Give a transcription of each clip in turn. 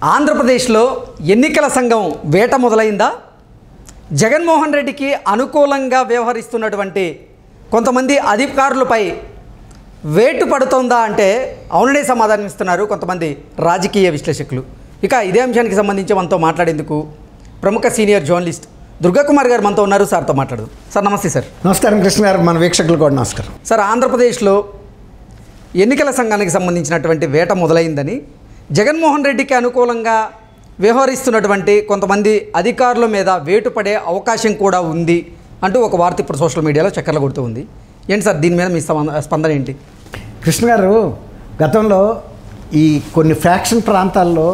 ఆంధ్రప్రదేశ్లో ఎన్నికల సంఘం వేట మొదలైందా జగన్మోహన్ రెడ్డికి అనుకూలంగా వ్యవహరిస్తున్నటువంటి కొంతమంది అధికారులపై వేటు పడుతోందా అంటే అవుననే సమాధానం ఇస్తున్నారు కొంతమంది రాజకీయ విశ్లేషకులు ఇక ఇదే అంశానికి సంబంధించి మనతో మాట్లాడేందుకు ప్రముఖ సీనియర్ జర్నలిస్ట్ దుర్గాకుమార్ గారు మనతో ఉన్నారు సార్తో మాట్లాడదు సార్ నమస్తే సార్ నమస్కారం కృష్ణ గారు మన వీక్షకులు కూడా నమస్కారం సార్ ఆంధ్రప్రదేశ్లో ఎన్నికల సంఘానికి సంబంధించినటువంటి వేట మొదలైందని జగన్మోహన్ రెడ్డికి అనుకూలంగా వ్యవహరిస్తున్నటువంటి కొంతమంది అధికారుల మీద వేటు పడే అవకాశం కూడా ఉంది అంటూ ఒక వార్త ఇప్పుడు సోషల్ మీడియాలో చక్కర్లు కొడుతూ ఉంది ఏంటి సార్ దీని మీద మీ స్పంద- స్పందన ఏంటి కృష్ణ గారు గతంలో ఈ కొన్ని ఫ్యాక్షన్ ప్రాంతాల్లో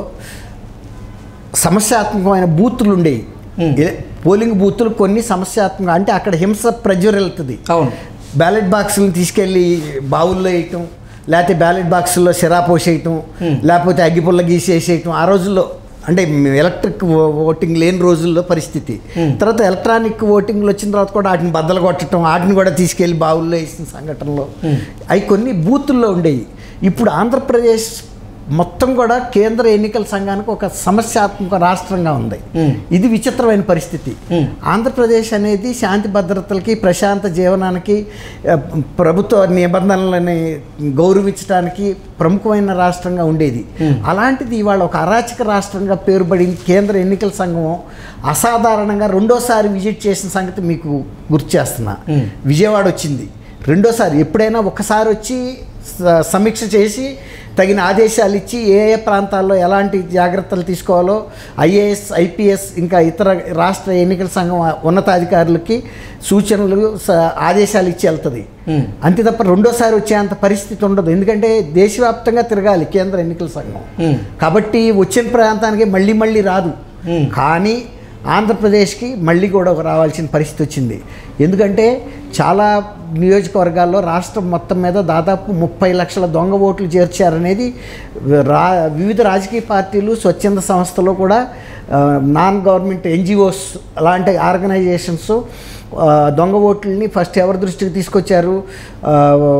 సమస్యాత్మకమైన బూతులు ఉండేవి Hmm. ఏ- పోలింగ్ బూతులు కొన్ని సమస్యాత్మక అంటే అక్కడ హింస ప్రజ్వరెళ్తుంది అవును బ్యాలెట్ బాక్సులను తీసుకెళ్ళి బావుల్లో వేయటం లేకపోతే బ్యాలెట్ బాక్సుల్లో సిరా పోసేయటం Hmm. లేకపోతే అగ్గిపుల్ల గీసేసేయటం ఆ రోజుల్లో అంటే ఎలక్ట్రిక్ ఓటింగ్ లేని రోజుల్లో పరిస్థితి Hmm. తర్వాత ఎలక్ట్రానిక్ ఓటింగ్లు వచ్చిన తర్వాత కూడా వాటిని బద్దలు కొట్టడం వాటిని కూడా తీసుకెళ్ళి బావుల్లో వేసిన సంఘటనలో Hmm. అవి కొన్ని బూతుల్లో ఉండేవి ఇప్పుడు ఆంధ్రప్రదేశ్ మొత్తం కూడా కేంద్ర ఎన్నికల సంఘానికి ఒక సమస్యాత్మక రాష్ట్రంగా ఉంది Hmm. ఇది విచిత్రమైన పరిస్థితి Hmm. ఆంధ్రప్రదేశ్ అనేది శాంతి భద్రతలకి ప్రశాంత జీవనానికి ఆ, ప్రభుత్వ నిబంధనలని గౌరవించడానికి ప్రముఖమైన రాష్ట్రంగా ఉండేది Hmm. అలాంటిది ఇవాళ ఒక అరాచక రాష్ట్రంగా పేరుపడింది కేంద్ర ఎన్నికల సంఘం అసాధారణంగా రెండోసారి విజిట్ చేసిన సంగతి మీకు గుర్తు చేస్తున్నా Hmm. విజయవాడ వచ్చింది రెండోసారి ఎప్పుడైనా ఒకసారి వచ్చి స- సమీక్ష చేసి తగిన ఆదేశాలు ఇచ్చి ఏ ఏ ప్రాంతాల్లో ఎలాంటి జాగ్రత్తలు తీసుకోవాలో ఐఏఎస్ ఐపీఎస్ ఇంకా ఇతర రాష్ట్ర ఎన్నికల సంఘం ఉన్నతాధికారులకి సూచనలు స- ఆదేశాలు ఇచ్చి వెళ్తుంది Hmm. అంతే తప్ప రెండోసారి వచ్చేంత పరిస్థితి ఉండదు ఎందుకంటే దేశవ్యాప్తంగా తిరగాలి కేంద్ర ఎన్నికల సంఘం Hmm. కాబట్టి వచ్చిన ప్రాంతానికి మళ్ళీ మళ్ళీ రాదు Hmm. కానీ ఆంధ్రప్రదేశ్కి మళ్ళీ కూడా ఒక రావాల్సిన పరిస్థితి వచ్చింది ఎందుకంటే చాలా నియోజకవర్గాల్లో రాష్ట్రం మొత్తం మీద దాదాపు ముప్పై లక్షల దొంగ ఓట్లు చేర్చారనేది రా వివిధ రాజకీయ పార్టీలు స్వచ్ఛంద సంస్థలు కూడా ఆ, నాన్ గవర్నమెంట్ ఎన్జిఓస్ అలాంటి ఆర్గనైజేషన్స్ ఆ, దొంగ ఓట్లని ఫస్ట్ ఎవరి దృష్టికి తీసుకొచ్చారు ఆ,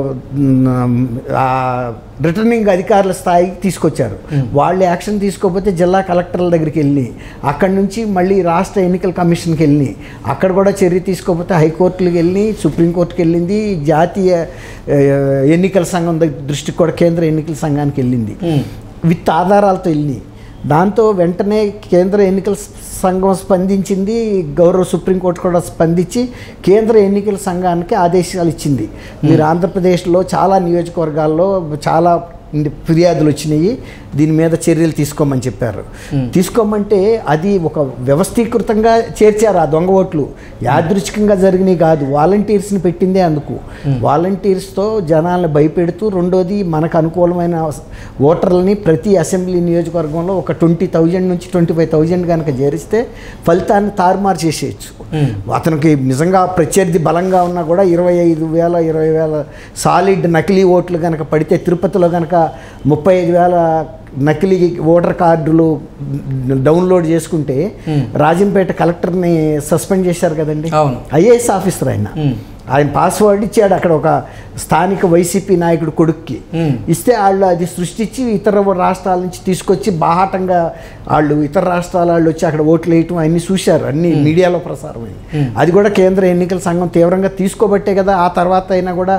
మ్, ఆ, రిటర్నింగ్ అధికారుల స్థాయికి తీసుకొచ్చారు వాళ్ళు యాక్షన్ తీసుకోకపోతే జిల్లా కలెక్టర్ల దగ్గరికి వెళ్ళి అక్కడి నుంచి మళ్ళీ రాష్ట్ర ఎన్నికల కమిషన్కి వెళ్ళి అక్కడ కూడా చర్య తీసుకోకపోతే హైకోర్టులకు వెళ్ళి సుప్రీంకోర్టుకి వెళ్ళింది జాతీయ ఆ, ఎన్నికల సంఘం దగ్గర దృష్టికి కూడా కేంద్ర ఎన్నికల సంఘానికి వెళ్ళింది Hmm. విత్ ఆధారాలతో వెళ్ళి దాంతో వెంటనే కేంద్ర ఎన్నికల సంఘం స్పందించింది గౌరవ సుప్రీంకోర్టు కూడా స్పందించి కేంద్ర ఎన్నికల సంఘానికి ఆదేశాలు ఇచ్చింది మీరు ఆంధ్రప్రదేశ్లో చాలా నియోజకవర్గాల్లో చాలా ఇంది- ఫిర్యాదులు వచ్చినాయి దీని మీద చర్యలు తీసుకోమని చెప్పారు తీసుకోమంటే అది ఒక వ్యవస్థీకృతంగా చేర్చారు ఆ దొంగ ఓట్లు యాదృచ్ఛికంగా జరిగినాయి కాదు వాలంటీర్స్ని పెట్టిందే అందుకు వాలంటీర్స్తో జనాలను భయపెడుతూ రెండోది మనకు అనుకూలమైన ఓటర్లని ప్రతి అసెంబ్లీ నియోజకవర్గంలో ఒక ట్వంటీ థౌజండ్ నుంచి ట్వంటీ ఫైవ్ థౌజండ్ కనుక చేరిస్తే ఫలితాన్ని తారుమారు చేసేయచ్చు Hmm. అతనికి నిజంగా ప్రత్యర్థి బలంగా ఉన్నా కూడా ఇరవై ఐదు వేల ఇరవై వేల సాలిడ్ నకిలీ ఓట్లు కనుక పడితే తిరుపతిలో కనుక ముప్పై ఐదు వేల నకిలీ ఓటర్ కార్డులు డౌన్లోడ్ చేసుకుంటే Hmm. రాజంపేట కలెక్టర్ని సస్పెండ్ చేశారు కదండి అవును. ఐఏఎస్ ఆఫీసర్ ఆయన Hmm. ఆయన పాస్వర్డ్ ఇచ్చాడు అక్కడ ఒక స్థానిక వైసీపీ నాయకుడు కొడుక్కి Hmm. ఇస్తే వాళ్ళు అది సృష్టించి ఇతర రాష్ట్రాల నుంచి తీసుకొచ్చి బాహాటంగా వాళ్ళు ఇతర రాష్ట్రాల వాళ్ళు వచ్చి అక్కడ ఓట్లు వేయటం అన్ని చూశారు అన్ని మీడియాలో ప్రసారం అయింది Hmm. అది కూడా కేంద్ర ఎన్నికల సంఘం తీవ్రంగా తీసుకోబట్టే కదా ఆ తర్వాత అయినా కూడా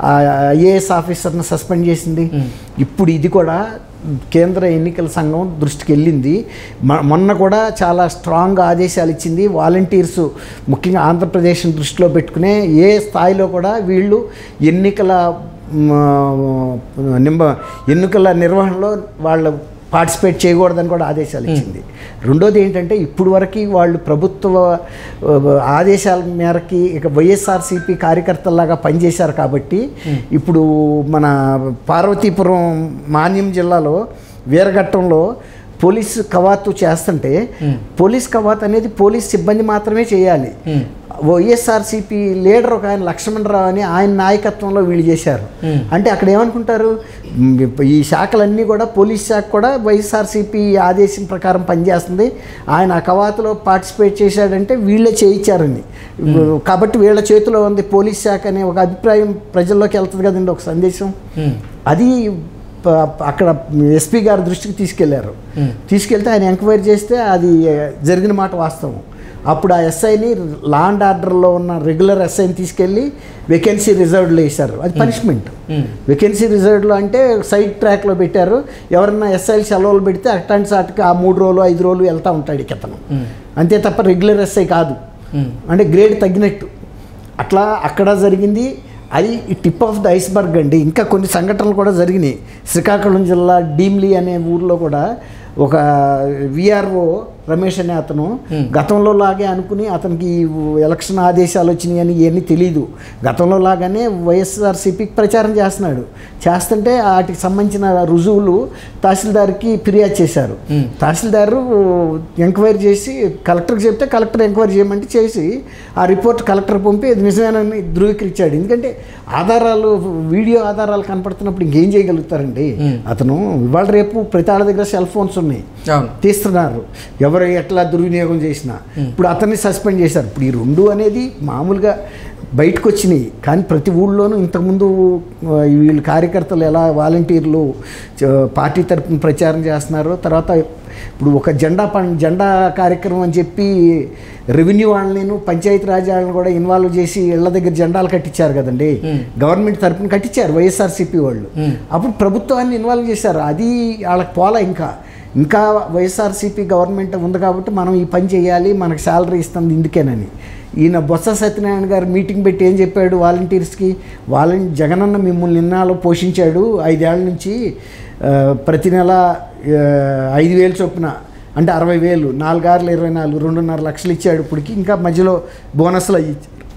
ఐఏఎస్ ఆఫీసర్ని సస్పెండ్ చేసింది ఇప్పుడు ఇది కూడా కేంద్ర ఎన్నికల సంఘం దృష్టికి వెళ్ళింది మ- మొన్న కూడా చాలా స్ట్రాంగ్ ఆదేశాలు ఇచ్చింది వాలంటీర్స్ ముఖ్యంగా ఆంధ్రప్రదేశ్ని దృష్టిలో పెట్టుకునే ఏ స్థాయిలో కూడా వీళ్ళు ఎన్నికల మ, నింబ ఎన్నికల నిర్వహణలో వాళ్ళు పార్టిసిపేట్ చేయకూడదని కూడా ఆదేశాలు ఇచ్చింది రెండోది ఏంటంటే ఇప్పుడు వరకు వాళ్ళు ప్రభుత్వ ఆ, ఆదేశాల మేరకి ఇక వైఎస్ఆర్సీపీ కార్యకర్తల్లాగా పనిచేశారు కాబట్టి ఇప్పుడు మన పార్వతీపురం మాన్యం జిల్లాలో వీరఘట్టంలో పోలీస్ కవాతు చేస్తుంటే పోలీస్ కవాతు అనేది పోలీస్ సిబ్బంది మాత్రమే చేయాలి Hmm. వైఎస్ఆర్సీపీ లీడర్ ఒక ఆయన లక్ష్మణరావు అని ఆయన నాయకత్వంలో వీళ్ళు చేశారు Hmm. అంటే అక్కడ ఏమనుకుంటారు మ్, ఈ శాఖలన్నీ కూడా పోలీస్ శాఖ కూడా వైఎస్ఆర్సీపీ ఆదేశం ప్రకారం పనిచేస్తుంది ఆయన ఆ కవాతులో పార్టిసిపేట్ చేశాడంటే వీళ్ళే చేయించారని కాబట్టి వీళ్ళ చేతిలో ఉంది పోలీస్ శాఖ అనే ఒక అభిప్రాయం ప్రజల్లోకి వెళ్తుంది కదండి ఒక సందేశం Hmm. అది ప- అక్కడ ఎస్పీ గారి దృష్టికి తీసుకెళ్లారు తీసుకెళ్తే ఆయన ఎంక్వైరీ చేస్తే అది జరిగిన మాట వాస్తవం అప్పుడు ఆ ఎస్ఐని లా అండ్ ఆర్డర్లో ఉన్న రెగ్యులర్ ఎస్ఐని తీసుకెళ్ళి వేకెన్సీ రిజర్వ్లో వేశారు అది పనిష్మెంట్ వేకెన్సీ రిజర్వ్లో అంటే సైడ్ ట్రాక్లో పెట్టారు ఎవరన్నా ఎస్ఐలు సెలవులు పెడితే అట్లాంటి సాటికి ఆ మూడు రోజులు ఐదు రోజులు వెళ్తూ ఉంటాడు ఇక అతను అంతే తప్ప రెగ్యులర్ ఎస్ఐ కాదు అంటే గ్రేడ్ తగ్గినట్టు అట్లా అక్కడ జరిగింది అది ఈ టిప్ ఆఫ్ ద ఐస్బర్గ్ అండి ఇంకా కొన్ని సంఘటనలు కూడా జరిగినాయి శ్రీకాకుళం జిల్లా డీమ్లీ అనే ఊర్లో కూడా ఒక విఆర్ఓ రమేష్ అనే అతను గతంలో లాగే అనుకుని అతనికి ఈ ఎలక్షన్ ఆదేశాలు వచ్చినాయి అని ఇవన్నీ తెలియదు గతంలో లాగానే వైఎస్ఆర్సీపీకి ప్రచారం చేస్తున్నాడు చేస్తుంటే వాటికి సంబంధించిన రుజువులు తహసీల్దార్కి ఫిర్యాదు చేశారు తహసీల్దారు ఎంక్వైరీ చేసి కలెక్టర్కి చెప్తే కలెక్టర్ ఎంక్వైరీ చేయమంటే చేసి ఆ రిపోర్ట్ కలెక్టర్ పంపి అది నిజమేనని ధృవీకరించాడు ఎందుకంటే ఆధారాలు వీడియో ఆధారాలు కనపడుతున్నప్పుడు ఇంకేం చేయగలుగుతారండి అతను ఇవాళ రేపు ప్రతి ఆడ దగ్గర సెల్ ఫోన్స్ ఉన్నాయి అవును తీస్తున్నారు ఎవరు ఎట్లా దుర్వినియోగం చేసినా ఇప్పుడు అతన్ని సస్పెండ్ చేశారు ఇప్పుడు ఈ రెండు అనేది మామూలుగా బయటకు వచ్చినాయి కానీ ప్రతి ఊళ్ళోనూ ఇంతకుముందు ఆ, వీళ్ళు కార్యకర్తలు ఎలా వాలంటీర్లు చ- పార్టీ తరపున ప్రచారం చేస్తున్నారో తర్వాత ఇప్పుడు ఒక జెండా పం జెండా కార్యక్రమం అని చెప్పి రెవెన్యూ వాళ్ళని పంచాయతీ రాజ్ వాళ్ళని కూడా ఇన్వాల్వ్ చేసి ఇళ్ళ దగ్గర జెండాలు కట్టించారు కదండి గవర్నమెంట్ తరపున కట్టించారు వైఎస్ఆర్సీపీ వాళ్ళు అప్పుడు ప్రభుత్వాన్ని ఇన్వాల్వ్ చేశారు అది వాళ్ళకి పోలా ఇంకా ఇంకా వైఎస్ఆర్సీపీ గవర్నమెంట్ ఉంది కాబట్టి మనం ఈ పని చేయాలి మనకు శాలరీ ఇస్తుంది ఇందుకేనని ఈయన బొత్స సత్యనారాయణ గారు మీటింగ్ పెట్టి ఏం చెప్పాడు వాలంటీర్స్కి వాలం జగనన్న మిమ్మల్ని ఇన్నాళ్ళు పోషించాడు ఐదేళ్ల నుంచి ఆ, ప్రతి నెల ఆ, ఐదు వేలు చొప్పున అంటే అరవై వేలు నాలుగారులు ఇరవై నాలుగు రెండున్నర లక్షలు ఇచ్చాడు ఇప్పటికి ఇంకా మధ్యలో బోనస్లు అయ్యి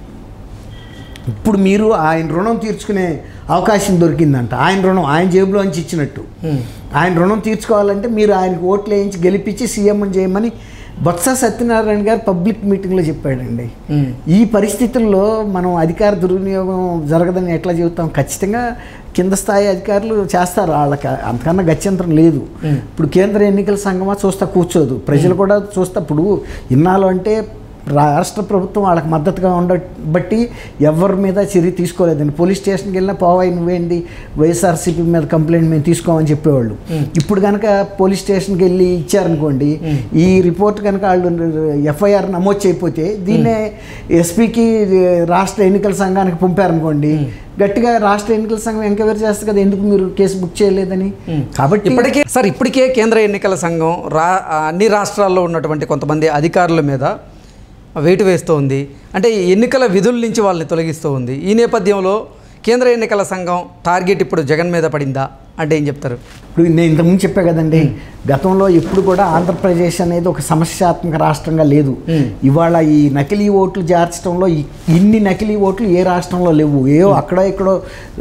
ఇప్పుడు మీరు ఆయన రుణం తీర్చుకునే అవకాశం దొరికిందంట ఆయన రుణం ఆయన జేబులోంచి ఇచ్చినట్టు ఆయన రుణం తీర్చుకోవాలంటే మీరు ఆయనకు ఓట్లు వేయించి గెలిపించి సీఎం చేయమని బొత్స సత్యనారాయణ గారు పబ్లిక్ మీటింగ్లో చెప్పాడండి ఈ పరిస్థితుల్లో మనం అధికార దుర్వినియోగం జరగదని ఎట్లా చెబుతాం ఖచ్చితంగా కింద స్థాయి అధికారులు చేస్తారు వాళ్ళకి అంతకన్నా గత్యంతరం లేదు ఇప్పుడు కేంద్ర ఎన్నికల సంఘమా చూస్తా కూర్చోదు ప్రజలు కూడా చూస్తా ఇప్పుడు ఇన్నాళ్ళు అంటే రాష్ట్ర ప్రభుత్వం వాళ్ళకి మద్దతుగా ఉండబట్టి ఎవరి మీద చర్య తీసుకోలేదండి పోలీస్ స్టేషన్కి వెళ్ళినా పోవాయి నువ్వేంటి వైఎస్ఆర్సీపీ మీద కంప్లైంట్ మేము తీసుకోమని చెప్పేవాళ్ళు ఇప్పుడు కనుక పోలీస్ స్టేషన్కి వెళ్ళి ఇచ్చారనుకోండి ఈ రిపోర్ట్ కనుక వాళ్ళు ఎఫ్ఐఆర్ నమోదు చేయకపోతే దీన్నే ఎస్పీకి రాష్ట్ర ఎన్నికల సంఘానికి పంపారనుకోండి గట్టిగా రాష్ట్ర ఎన్నికల సంఘం ఎంక్వైరీ చేస్తుంది కదా ఎందుకు మీరు కేసు బుక్ చేయలేదని కాబట్టి ఇప్పటికే సార్ ఇప్పటికే కేంద్ర ఎన్నికల సంఘం రా అన్ని రాష్ట్రాల్లో ఉన్నటువంటి కొంతమంది అధికారుల మీద వేటు వేస్తూ ఉంది అంటే ఈ ఎన్నికల విధుల నుంచి వాళ్ళని తొలగిస్తూ ఉంది ఈ నేపథ్యంలో కేంద్ర ఎన్నికల సంఘం టార్గెట్ ఇప్పుడు జగన్ మీద పడిందా అంటే ఏం చెప్తారు ఇప్పుడు నేను ఇంతకుముందు చెప్పా కదండి గతంలో ఎప్పుడు కూడా ఆంధ్రప్రదేశ్ అనేది ఒక సమస్యాత్మక రాష్ట్రంగా లేదు ఇవాళ ఈ నకిలీ ఓట్లు చేర్చడంలో ఈ- ఇన్ని నకిలీ ఓట్లు ఏ రాష్ట్రంలో లేవు ఏవో అక్కడో ఇక్కడో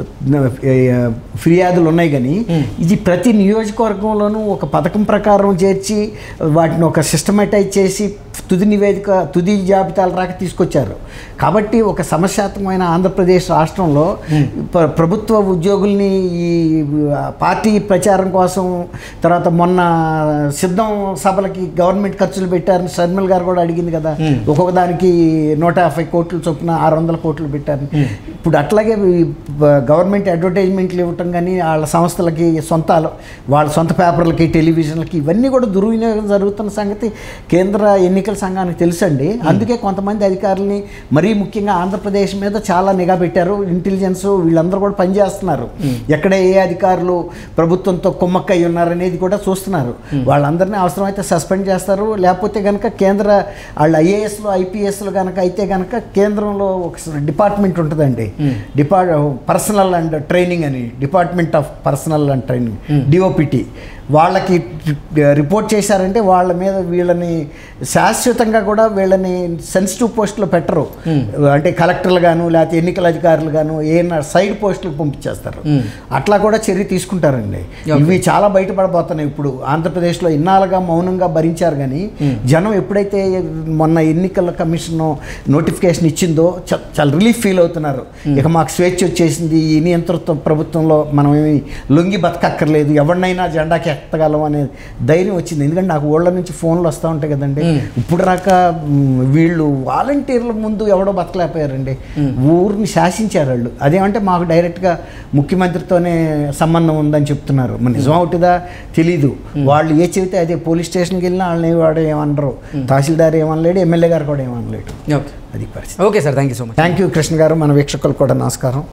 ఏ, ఫిర్యాదులు ఉన్నాయి కానీ ఇది ప్రతి నియోజకవర్గంలోనూ ఒక పథకం ప్రకారం చేర్చి వాటిని ఒక సిస్టమేటైజ్ చేసి తుది నివేదిక తుది జాబితాలు రాక తీసుకొచ్చారు కాబట్టి ఒక సమస్యాత్మకమైన ఆంధ్రప్రదేశ్ రాష్ట్రంలో ప్ర- ప్రభుత్వ ఉద్యోగుల్ని ఈ ఆ, పార్టీ ప్రచారం కోసం తర్వాత మొన్న సిద్ధం సభలకి గవర్నమెంట్ ఖర్చులు పెట్టారని శర్మిల్ గారు కూడా అడిగింది కదా ఒక్కొక్క దానికి నూట యాభై కోట్లు చొప్పున ఆరు వందల కోట్లు పెట్టారు ఇప్పుడు అట్లాగే ఈ ప- గవర్నమెంట్ అడ్వర్టైజ్మెంట్లు ఇవ్వటం కానీ వాళ్ళ సంస్థలకి సొంత వాళ్ళ సొంత పేపర్లకి టెలివిజన్లకి ఇవన్నీ కూడా దుర్వినియోగం జరుగుతున్న సంగతి కేంద్ర ఎన్నికల సంఘానికి తెలుసండి అందుకే కొంతమంది అధికారులని మరీ ముఖ్యంగా ఆంధ్రప్రదేశ్ మీద చాలా నిఘా పెట్టారు ఇంటెలిజెన్స్ వీళ్ళందరూ కూడా పనిచేస్తున్నారు ఎక్కడ ఏ అధికారులు ప్రభుత్వంతో కుమ్మక్కై ఉన్నారనేది కూడా చూస్తున్నారు వాళ్ళందరినీ అవసరమైతే సస్పెండ్ చేస్తారు లేకపోతే కనుక కేంద్ర వాళ్ళు ఐఏఎస్లు ఐపీఎస్లు కనుక అయితే కనుక కేంద్రంలో ఒక డిపార్ట్మెంట్ ఉంటుందండి డిపార్ట్ పర్సనల్ అండ్ ట్రైనింగ్ అని department of personnel and training DOPT వాళ్ళకి రిపోర్ట్ చేశారంటే వాళ్ళ మీద వీళ్ళని శాశ్వతంగా కూడా వీళ్ళని సెన్సిటివ్ పోస్టులో పెట్టరు అంటే కలెక్టర్లు గాను లేకపోతే ఎన్నికల అధికారులు గాను ఏమైనా సైడ్ పోస్టులకు పంపించేస్తారు అట్లా కూడా చర్య తీసుకుంటారండి ఇవి చాలా బయటపడబోతున్నాయి ఇప్పుడు ఆంధ్రప్రదేశ్లో ఇన్నాళ్ళుగా మౌనంగా భరించారు కానీ జనం ఎప్పుడైతే మొన్న ఎన్నికల కమిషన్ నోటిఫికేషన్ ఇచ్చిందో చ- చాలా రిలీఫ్ ఫీల్ అవుతున్నారు ఇక మాకు స్వేచ్ఛ వచ్చేసింది ఈ నియంతృత్వ ప్రభుత్వంలో మనం ఏమి లొంగి బతకక్కర్లేదు ఎవరినైనా జెండాకి ఎత్తగలం అనే ధైర్యం వచ్చింది ఎందుకంటే నాకు ఊళ్ళ నుంచి ఫోన్లు వస్తూ ఉంటాయి కదండి ఇప్పుడు రాక మ్, వీళ్ళు వాలంటీర్ల ముందు ఎవడో బతకలేకపోయారండి ఊరిని శాసించారు వాళ్ళు అదేమంటే మాకు డైరెక్ట్గా ముఖ్యమంత్రితోనే సంబంధం ఉందని చెప్తున్నారు మరి నిజం అవుతుందా తెలీదు వాళ్ళు ఏ చెబితే అదే పోలీస్ స్టేషన్కి వెళ్ళినా వాళ్ళని వాడు ఏమనరు తహసీల్దార్ ఏమనలేడు ఎమ్మెల్యే గారు కూడా ఏమనలేడు ఓకే అది పరిస్థితి okay sir thank you so much thank you Krishna garu మన వీక్షకులు కూడా నమస్కారం